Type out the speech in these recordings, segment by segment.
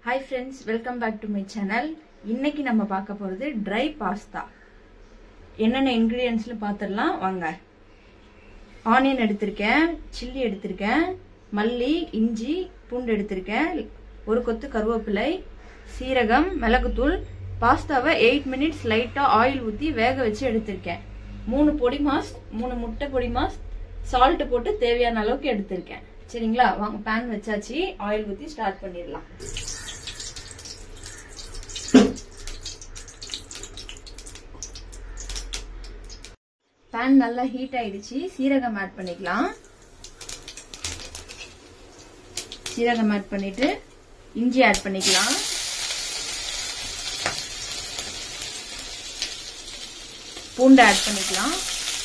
hi friends welcome back to my channel இன்னைக்கு நம்ம பார்க்க போகிறது ட்ரை பாஸ்தா என்னென்ன இன்க்ரீடியன்ஸ்னு பார்த்துடலாம் வாங்க ஆனியன் எடுத்திருக்கேன் சில்லி எடுத்திருக்கேன் மல்லி இஞ்சி பூண்டு எடுத்திருக்கேன் ஒரு கொத்து கருவேப்பிலை சீரகம் மிளகுத்தூள் பாஸ்தாவை எயிட் மினிட்ஸ் லைட்டாக ஆயில் ஊற்றி வேக வச்சு எடுத்திருக்கேன் மூணு பொடி மாஸ் மூணு முட்டை பொடி மாஸ் சால்ட் போட்டு தேவையான அளவுக்கு எடுத்திருக்கேன் சரிங்களா வாங்க பேன் வச்சாச்சு ஆயில் ஊற்றி ஸ்டார்ட் பண்ணிடலாம் பேன் நல்லா ஹீட் ஆயிடுச்சு சீரகம் ஆட் பண்ணிக்கலாம் சீரகம் ஆட் பண்ணிட்டு இஞ்சி ஆட் பண்ணிக்கலாம் பூண்டு ஆட் பண்ணிக்கலாம்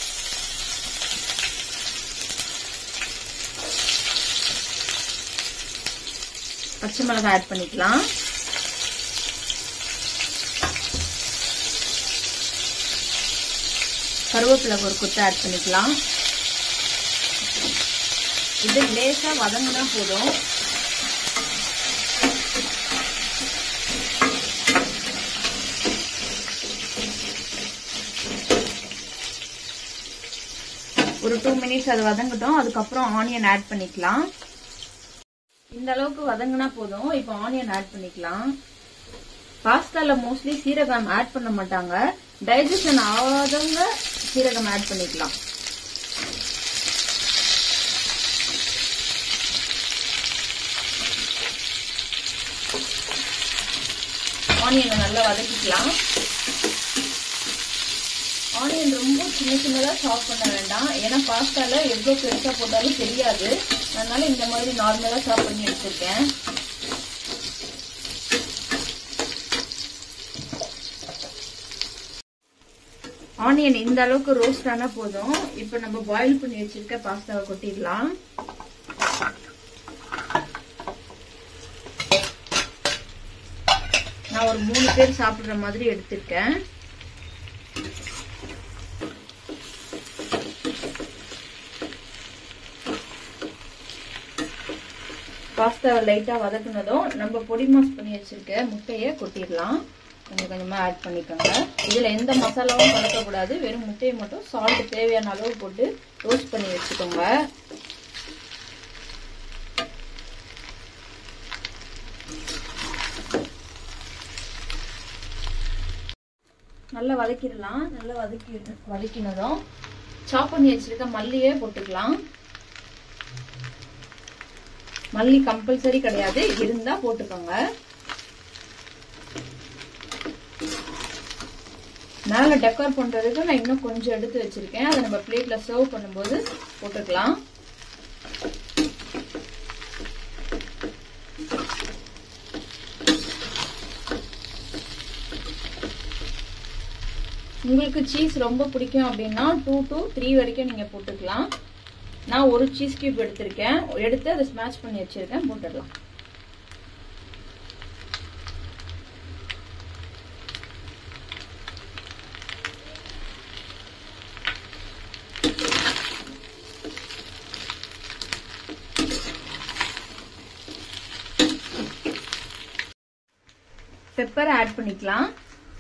பச்சை மிளகாய் ஆட் பண்ணிக்கலாம் கருவேப்பிலை ஒரு கொத்து ஆட் பண்ணிக்கலாம் இது லேசா வதங்கினா போதும் ஒரு டூ மினிட்ஸ் அது வதங்கட்டும் அதுக்கப்புறம் ஆனியன் ஆட் பண்ணிக்கலாம் இந்த அளவுக்கு வதங்கினா போதும் இப்போ ஆனியன் ஆட் பண்ணிக்கலாம் பாஸ்தால மோஸ்ட்லி சீரகம் ஆட் பண்ண மாட்டாங்க டைஜஷன் ஆகாதவங்க சீரகம் ஆட் பண்ணிக்கலாம் ஆனியனை நல்லா வதக்கிக்கலாம் ஆனியன் ரொம்ப சின்ன சின்னதாக சாப் பண்ண வேண்டாம் ஏன்னா பாஸ்தால எவ்வளோ பெருசாக போட்டாலும் தெரியாது அதனால இந்த மாதிரி நார்மலாக சாப் பண்ணி எடுத்திருக்கேன் ஆனியன் இந்த அளவுக்கு ரோஸ்ட் ஆனா போதும் இப்போ நம்ம பாயில் பண்ணி வச்சிருக்க பாஸ்தாவை கொட்டிடலாம் நான் ஒரு மூணு பேர் சாப்பிடுற மாதிரி எடுத்திருக்கேன் பாஸ்தாவை லைட்டாக வதக்குனதும் நம்ம பொடி மாஸ் பண்ணி வச்சிருக்க முட்டையை கொட்டிடலாம் கொஞ்சம் கொஞ்சமாக ஆட் பண்ணிக்கோங்க இதில் எந்த மசாலாவும் கலக்கக்கூடாது வெறும் முட்டையை மட்டும் சால்ட் தேவையான அளவு போட்டு ரோஸ்ட் பண்ணி வச்சுக்கோங்க நல்லா வதக்கிடலாம் நல்லா வதக்கி வதக்கினதும் சாப் பண்ணி வச்சிருக்க மல்லியே போட்டுக்கலாம் மல்லி கம்பல்சரி கிடையாது இருந்தா போட்டுக்கோங்க மேல டெக்கர் பண்றதுக்கு நான் இன்னும் கொஞ்சம் எடுத்து வச்சிருக்கேன் அதை நம்ம பிளேட்ல சர்வ் பண்ணும்போது போட்டுக்கலாம் உங்களுக்கு சீஸ் ரொம்ப பிடிக்கும் அப்படின்னா டூ டு த்ரீ வரைக்கும் நீங்க போட்டுக்கலாம் நான் ஒரு சீஸ் கியூப் எடுத்திருக்கேன் எடுத்து அதை ஸ்மாஷ் பண்ணி வச்சிருக்கேன் போட்டுடலாம் பெப்பர் ஆட் பண்ணிக்கலாம்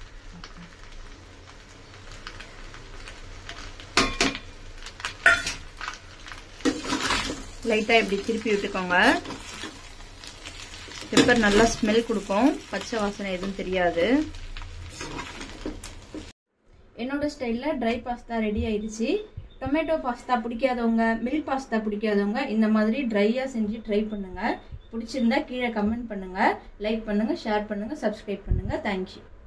லைட்டாக இப்படி திருப்பி விட்டுக்கோங்க பெப்பர் நல்லா ஸ்மெல் கொடுக்கும் பச்சை வாசனை எதுவும் தெரியாது என்னோட ஸ்டைலில் ட்ரை பாஸ்தா ரெடி ஆயிடுச்சு டொமேட்டோ பாஸ்தா பிடிக்காதவங்க மில்க் பாஸ்தா பிடிக்காதவங்க இந்த மாதிரி ட்ரையாக செஞ்சு ட்ரை பண்ணுங்கள் பிடிச்சிருந்தா கீழே கமெண்ட் பண்ணுங்கள் லைக் பண்ணுங்கள் ஷேர் பண்ணுங்கள் சப்ஸ்கிரைப் பண்ணுங்கள் தேங்க்யூ